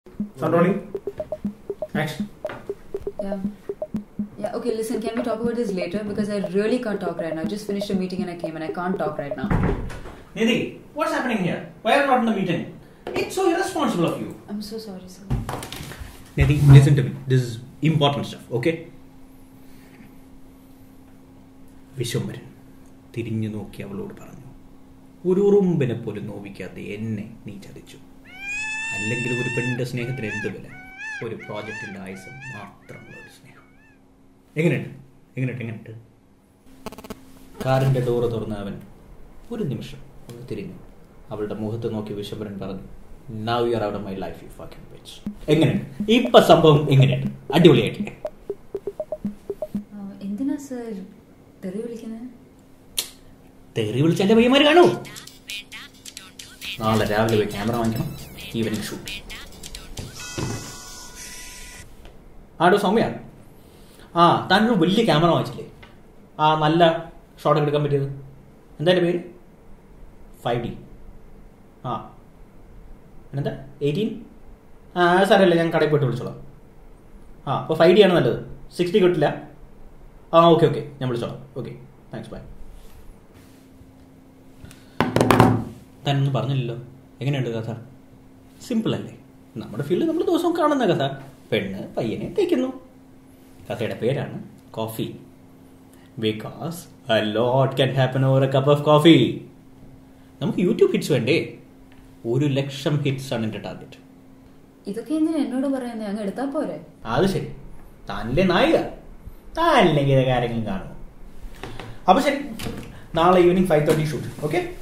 Sound rolling. Action. Yeah. Yeah, okay, listen, can we talk about this later? Because I really can't talk right now. I just finished a meeting and I came and I can't talk right now. Nidhi, what's happening here? Why are you not in the meeting? It's so irresponsible of you. I'm so sorry, sir. Nidhi, listen to me. This is important stuff, okay? Vishwambharan തിരിഞ്ഞു നോക്കി അവളോട് പറഞ്ഞു ഒരു ഉറുമ്പിനെ പോലും നോവിക്കാതെ എന്നെ നീ ചതിച്ചു അല്ലെങ്കിൽ ഒരു പെണ്ണിന്റെ സ്നേഹത്തിന് എന്ത് വില ഒരു പ്രോജക്റ്റിന്റെ ആയുസം മാത്രമുള്ള ഒരു സ്നേഹം എങ്ങനെയുണ്ട് എങ്ങനെയുണ്ട് എങ്ങനെയുണ്ട് കാറിന്റെ ഡോറ് തുറന്ന അവൻ ഒരു നിമിഷം ഒന്ന് തിരിഞ്ഞു അവളുടെ മുഖത്ത് നോക്കി വിശ്വംഭരൻ പറഞ്ഞു now you are out of my life you fucking bitch എങ്ങനെയുണ്ട് ഇപ്പൊ സംഭവം എങ്ങനെയുണ്ട് അടിപൊളിയായിട്ടില്ലേ Uh, എന്തിനാ സർ തെറി വിളിക്കുന്നത് തെറി വിളിച്ചാലേ പയ്യന്മാർ കാണൂ നാളെ രാവിലെ പോയി ക്യാമറ വാങ്ങിക്കണം ഈവനിങ് ഷൂട്ട് ആടോ സൗമ്യ ആ താനൊരു വലിയ ക്യാമറ വാങ്ങിച്ചില്ലേ ആ നല്ല ഷോട്ട് എടുക്കാൻ പറ്റിയത് എന്താ എൻ്റെ പേര് ഫൈവ് ഡി ആ എന്താ എയ്റ്റീൻ ആ സാരല്ല ഞാൻ കടയിൽ പോയിട്ട് വിളിച്ചോളാം ആ അപ്പോൾ ഫൈവ് ഡി ആണ് നല്ലത് സിക്സ്റ്റി കിട്ടില്ല ആ ഓക്കെ ഓക്കെ ഞാൻ വിളിച്ചോളാം ഓക്കെ താങ്ക്സ് ബൈ താനൊന്നും പറഞ്ഞില്ലല്ലോ എങ്ങനെയുണ്ട് കഥ സിമ്പിൾ അല്ലേ നമ്മുടെ ഫീൽഡ് നമ്മൾ ദിവസവും കാണുന്ന കഥ പെണ്ണ് പയ്യനെ തേക്കുന്നു കഥയുടെ പേരാണ് coffee because a lot can happen over a cup of coffee നമുക്ക് യൂട്യൂബ് ഹിറ്റ്സ് വേണ്ടേ ഒരു ലക്ഷം ഹിറ്റ്സ് ആണ് എൻ്റെ ടാർഗറ്റ് ഇതൊക്കെ എന്തിനാ എന്നോട് പറയുന്നത് അങ്ങ് എടുത്താ പോരെ അത് ശരി താനല്ലേ നായിക താനില്ലെങ്കിൽ ഇത് കാര്യങ്ങളും കാണുമോ അപ്പൊ ശരി നാളെ evening five thirty shoot okay